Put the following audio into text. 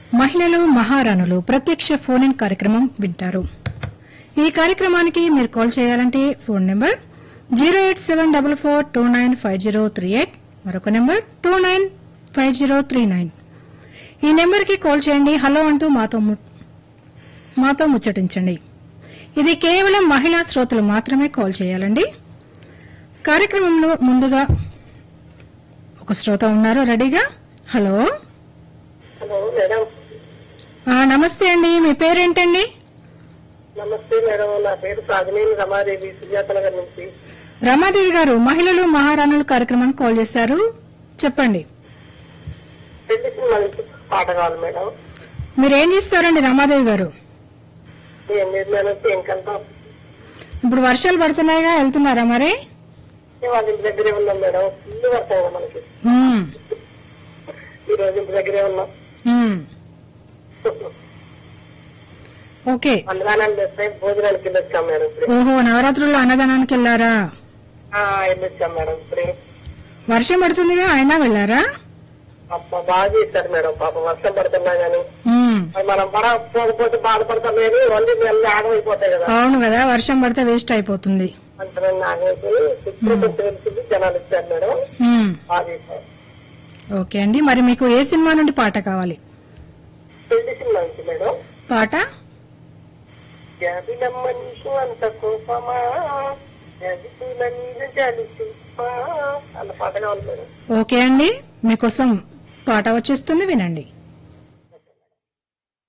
మహిళలు మహారాణులు ప్రత్యక్ష ఫోన్ ఇన్ కార్యక్రమం వింటారు ఈ కార్యక్రమానికి మీరు కాల్ చేయాలంటే phone number zero eight seven double four two nine five zero three eight మరొక number two nine five zero three nine ఈ నెంబర్కి కాల్ చేయండి హలో అంటూ మాతో ము- మాతో ముచ్చటించండి ఇది కేవలం మహిళా శ్రోతలు మాత్రమే కాల్ చేయాలండి కార్యక్రమంలో ముందుగా ఒక శ్రోత ఉన్నారు రెడీగా హలో హలో మేడం ఆ, నమస్తే అండి మీ పేరేంటండి నమస్తే మేడం నా పేరు సాగినేని రమాదేవి సుజాత నగర్ నుంచి రమాదేవి గారు మహిళలు మహారాణులు కార్యక్రమానికి కాల్ చేశారు చెప్పండి పెళ్లి సినిమా నుంచి పాట కావాలి మేడం మీరేం చేస్తారండి రమాదేవి గారు ఏం లేదు మేడం ఇంకెళ్తాం ఇప్పుడు వర్షాలు పడుతున్నాయిగా వెళ్తున్నారా మరి వాళ్ళ ఇంటి దగ్గరే ఉన్నాం మేడం ఇల్లు పడతాయి కదా మనకి ఉమ్, ఈ రోజు ఇంటి దగ్గరే ఉన్నాం ఉమ్. ఓకే అన్నదానాలు చేస్తే భోజనానికి వెళ్ళొచ్చాం మేడం ఇప్పుడే ఓహో నవరాత్రుల్లో అన్నదానానికి వెళ్ళారా ఆ, వెళ్ళొచ్చాం మేడం ఇప్పుడే వర్షం పడుతుందిగా అయినా వెళ్ళారా అబ్బా బాగా చేశారు మేడం పాప వర్షం పడుతున్నా గానీ ఉమ్, మరి మనం పడ పోకపోతే బాధపడతాం లేదు అన్ని అన్ని ఆగమైపోతాయి కదా అవును కదా వర్షం పడితే వేస్ట్ అయిపోతుంది అంటే ఆగమైపోయి ఇప్పుడు కొంచెం వెళ్తుంది జనాలు ఇచ్చారు మేడం ఉమ్, బాగా చేశారు ఓకే అండి మరి మీకు ఏ సినిమా నుండి పాట కావాలి పెళ్లి సినిమా నుంచి మేడం పాట జాబిలమ్మ నీకు అంత కోపమా జాబితుల మీద జాలి చూపా అన్న పాట కావాలి మేడం ఓకే అండి మీకోసం పాట వచ్చేస్తుంది వినండి